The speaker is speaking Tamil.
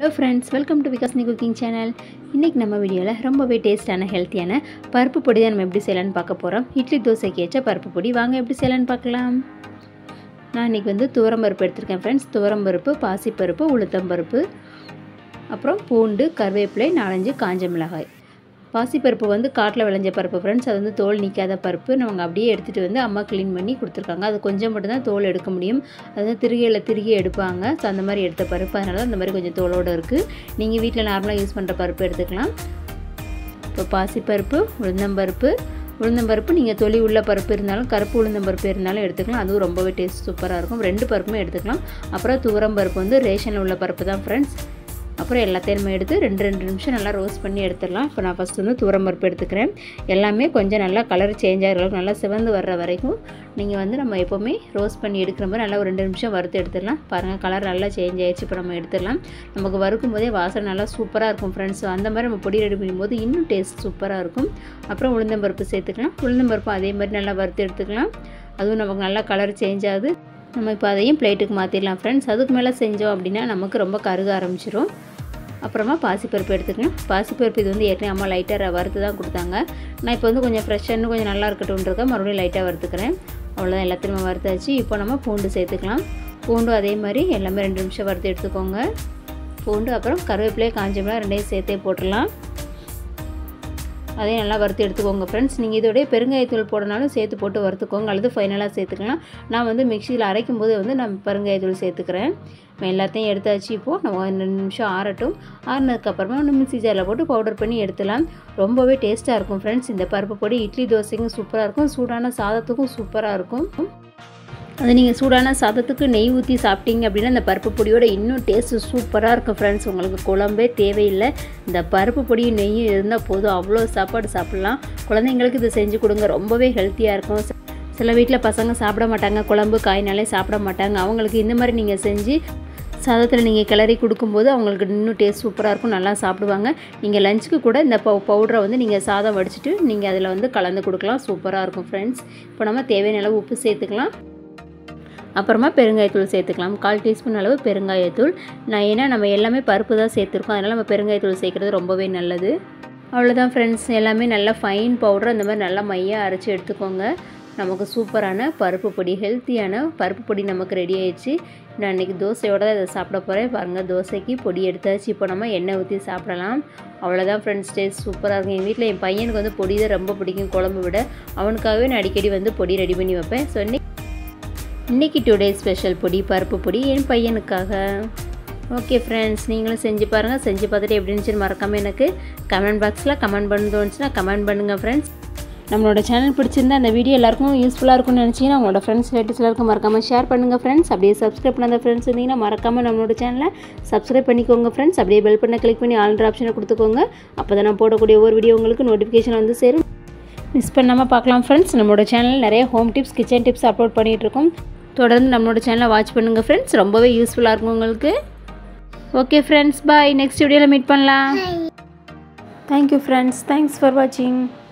hello friends welcome to Vikasini cooking channel இன்றைக்கி நம்ம வீடியோவில் ரொம்பவே டேஸ்டான ஹெல்த்தியான பருப்பு பொடி தான் நம்ம எப்படி செய்யலான்னு பார்க்க போகிறோம் இட்லி தோசைக்கு ஏற்ற பருப்பு பொடி வாங்க எப்படி செய்யலான்னு பார்க்கலாம் நான் இன்றைக்கி வந்து துவரம்பருப்பு எடுத்திருக்கேன் ஃப்ரெண்ட்ஸ் துவரம்பருப்பு பாசிப்பருப்பு உளுத்தம்பருப்பு அப்புறம் பூண்டு கருவேப்பிலை நாலஞ்சு காஞ்ச மிளகாய் பாசிப்பருப்பு வந்து காட்டில் விளைஞ்ச பருப்பு ஃப்ரெண்ட்ஸ் அது வந்து தோல் நிற்காத பருப்பு நம்ம அப்படியே எடுத்துகிட்டு வந்து அம்மா க்ளீன் பண்ணி கொடுத்துருக்காங்க அது கொஞ்சம் மட்டும்தான் தோல் எடுக்க முடியும் அது வந்து திருகையில் திருகி எடுப்பாங்க ஸோ அந்த மாதிரி எடுத்த பருப்பு அதனால தான் அந்த மாதிரி கொஞ்சம் தோலோடு இருக்குது நீங்கள் வீட்டில் நார்மலாக யூஸ் பண்ணுற பருப்பு எடுத்துக்கலாம் இப்போ பாசிப்பருப்பு உளுந்தம்பருப்பு உளுந்தம்பருப்பு நீங்கள் தொலி உள்ள பருப்பு இருந்தாலும் கருப்பு உளுந்தம்பருப்பு இருந்தாலும் எடுத்துக்கலாம் அதுவும் ரொம்பவே டேஸ்ட் சூப்பராக இருக்கும் ரெண்டு பருப்புமே எடுத்துக்கலாம் அப்புறம் துவரம் பருப்பு வந்து ரேஷனில் உள்ள பருப்பு தான் ஃப்ரெண்ட்ஸ் அப்புறம் எல்லாத்தையும் நம்ம எடுத்து ரெண்டு ரெண்டு நிமிஷம் நல்லா ரோஸ்ட் பண்ணி எடுத்துடலாம் இப்போ நான் ஃபஸ்ட்டு வந்து துவரம் பருப்பு எடுத்துக்கிறேன் எல்லாமே கொஞ்சம் நல்லா கலர் சேஞ்ச் ஆகிற அளவுக்கு நல்லா சிவந்து வர்ற வரைக்கும் நீங்கள் வந்து நம்ம எப்போவுமே ரோஸ்ட் பண்ணி எடுக்கிற மாதிரி நல்லா ஒரு ரெண்டு நிமிஷம் வறுத்து எடுத்துடலாம் பாருங்கள் கலர் நல்லா சேஞ்ச் ஆயிடுச்சு இப்போ நம்ம எடுத்துடலாம் நமக்கு வறுக்கும் போதே வாசனை நல்லா சூப்பராக இருக்கும் ஃப்ரெண்ட்ஸ் அந்த மாதிரி நம்ம பொடி ரெடி பண்ணும்போது இன்னும் டேஸ்ட் சூப்பராக இருக்கும் அப்புறம் உளுந்தம்பருப்பு சேர்த்துக்கலாம் உளுந்தம்பருப்பு அதே மாதிரி நல்லா வறுத்து எடுத்துக்கலாம் அதுவும் நமக்கு நல்லா கலர் சேஞ்ச் ஆகுது நம்ம இப்போ அதையும் பிளேட்டுக்கு மாற்றிடலாம் ஃப்ரெண்ட்ஸ் அதுக்கு மேலே செஞ்சோம் அப்படின்னா நமக்கு ரொம்ப கருக ஆரம்பிச்சிரும் அப்புறமா பாசிப்பருப்பு எடுத்துக்கலாம் பாசிப்பருப்பு இது வந்து ஏற்கனவே அம்மா லைட்டாக வறுத்து தான் கொடுத்தாங்க நான் இப்போ வந்து கொஞ்சம் ஃப்ரெஷ்ஷாக கொஞ்சம் நல்லா இருக்கட்டும்ன்றக்க மறுபடியும் லைட்டாக வறுத்துக்கிறேன் அவ்வளோதான் எல்லாத்தையும் நம்ம வறுத்தாச்சு இப்போ நம்ம பூண்டு சேர்த்துக்கலாம் பூண்டு அதே மாதிரி எல்லாமே ரெண்டு நிமிஷம் வறுத்து எடுத்துக்கோங்க பூண்டு அப்புறம் கருவேப்பிலையே காஞ்ச மிளகா ரெண்டையும் சேர்த்தே போட்டுடலாம் அதையும் நல்லா வறுத்து எடுத்துக்கோங்க ஃப்ரெண்ட்ஸ் நீங்கள் இதோடய பெருங்காயத்தூள் போடனாலும் சேர்த்து போட்டு வறுத்துக்கோங்க அல்லது ஃபைனலாக சேர்த்துக்கலாம் நான் வந்து மிக்சியில் அரைக்கும் போது வந்து நான் பெருங்காயத்தூள் சேர்த்துக்கிறேன் எல்லாத்தையும் எடுத்தாச்சு இப்போது நம்ம ரெண்டு நிமிஷம் ஆறட்டும் ஆறினதுக்கப்புறமா ஒன்று மிக்சி ஜாரில் போட்டு பவுடர் பண்ணி எடுத்துலாம் ரொம்பவே டேஸ்ட்டாக இருக்கும் ஃப்ரெண்ட்ஸ் இந்த பருப்பு பொடி இட்லி தோசைக்கும் சூப்பராக இருக்கும் சூடான சாதத்துக்கும் சூப்பராக இருக்கும் அது நீங்கள் சூடான சாதத்துக்கு நெய் ஊற்றி சாப்பிட்டீங்க அப்படின்னா இந்த பருப்பு பொடியோட இன்னும் டேஸ்ட்டு சூப்பராக இருக்கும் ஃப்ரெண்ட்ஸ் உங்களுக்கு குழம்பே தேவையில்லை இந்த பருப்பு பொடியும் நெய்யும் இருந்தால் போதும் அவ்வளோ சாப்பாடு சாப்பிட்லாம் குழந்தைங்களுக்கு இதை செஞ்சு கொடுங்க ரொம்பவே ஹெல்த்தியாக இருக்கும் சில வீட்டில் பசங்க சாப்பிட மாட்டாங்க குழம்பு காய்னாலே சாப்பிட மாட்டாங்க அவங்களுக்கு இந்த மாதிரி நீங்கள் செஞ்சு சாதத்தில் நீங்கள் கிளறி கொடுக்கும்போது அவங்களுக்கு இன்னும் டேஸ்ட் சூப்பராக இருக்கும் நல்லா சாப்பிடுவாங்க நீங்கள் லஞ்சுக்கு கூட இந்த பவு பவுடரை வந்து நீங்கள் சாதம் வடிச்சிட்டு நீங்கள் அதில் வந்து கலந்து கொடுக்கலாம் சூப்பராக இருக்கும் ஃப்ரெண்ட்ஸ் இப்போ நம்ம தேவையான அளவு உப்பு சேர்த்துக்கலாம் அப்புறமா பெருங்காயத்தூள் சேர்த்துக்கலாம் கால் டீஸ்பூன் அளவு பெருங்காயத்தூள் நான் ஏன்னா நம்ம எல்லாமே பருப்பு தான் சேர்த்துருக்கோம் அதனால் நம்ம பெருங்காயத்தூள் சேர்க்குறது ரொம்பவே நல்லது அவ்வளோதான் ஃப்ரெண்ட்ஸ் எல்லாமே நல்லா ஃபைன் பவுடர் அந்த மாதிரி நல்லா மையாக அரைச்சி எடுத்துக்கோங்க நமக்கு சூப்பரான பருப்பு பொடி ஹெல்த்தியான பருப்பு பொடி நமக்கு ரெடி ஆயிடுச்சு நான் இன்றைக்கி தோசையோட தான் இதை சாப்பிட போகிறேன் பாருங்கள் தோசைக்கு பொடி எடுத்தாச்சு இப்போ நம்ம எண்ணெய் ஊற்றி சாப்பிடலாம் அவ்வளோதான் ஃப்ரெண்ட்ஸ் டேஸ்ட் சூப்பராக இருக்கும் என் வீட்டில் என் பையனுக்கு வந்து பொடி தான் ரொம்ப பிடிக்கும் குழம்பு விட அவனுக்காகவே நான் அடிக்கடி வந்து பொடி ரெடி பண்ணி வைப்பேன் ஸோ இன்றைக்கி டுடே ஸ்பெஷல் பொடி பருப்பு பொடி என் பையனுக்காக ஓகே ஃப்ரெண்ட்ஸ் நீங்களும் செஞ்சு பாருங்கள் செஞ்சு பார்த்துட்டு எப்படி இருந்துச்சுன்னு மறக்காமல் எனக்கு கமெண்ட் பாக்ஸில் கமெண்ட் பண்ண தோணுச்சுன்னா கமெண்ட் பண்ணுங்கள் ஃப்ரெண்ட்ஸ் நம்மளோட சேனல் பிடிச்சிருந்தா அந்த வீடியோ எல்லாருக்கும் யூஸ்ஃபுல்லாக இருக்கும்னு நினச்சிங்கன்னா உங்களோட ஃப்ரெண்ட்ஸ் ரிலேட்டிவ்ஸ் எல்லாருக்கும் மறக்காமல் ஷேர் பண்ணுங்கள் ஃப்ரெண்ட்ஸ் அப்படியே சப்ஸ்கிரைப் பண்ணாத ஃப்ரெண்ட்ஸ் இருந்தீங்கன்னா மறக்காமல் நம்மளோட சேனலை சப்ஸ்கிரைப் பண்ணிக்கோங்க ஃப்ரெண்ட்ஸ் அப்படியே பெல் பண்ண கிளிக் பண்ணி ஆல்ட்ரு ஆப்ஷனை கொடுத்துக்கோங்க அப்போ தான் நான் போடக்கூடிய ஒவ்வொரு வீடியோ உங்களுக்கு நோட்டிஃபிகேஷன் வந்து சேரும் மிஸ் பண்ணாமல் பார்க்கலாம் ஃப்ரெண்ட்ஸ் நம்மளோட சேனல் நிறைய home tips kitchen tips upload பண்ணிகிட்ருக்கோம் தொடர்ந்து நம்மளோட சேனலை வாட்ச் பண்ணுங்கள் ஃப்ரெண்ட்ஸ் ரொம்பவே யூஸ்ஃபுல்லாக இருக்கும் உங்களுக்கு ஓகே ஃப்ரெண்ட்ஸ் பாய் நெக்ஸ்ட் வீடியோவில் மீட் பண்ணலாம் தேங்க்யூ ஃப்ரெண்ட்ஸ் தேங்க்ஸ் ஃபார் வாட்சிங்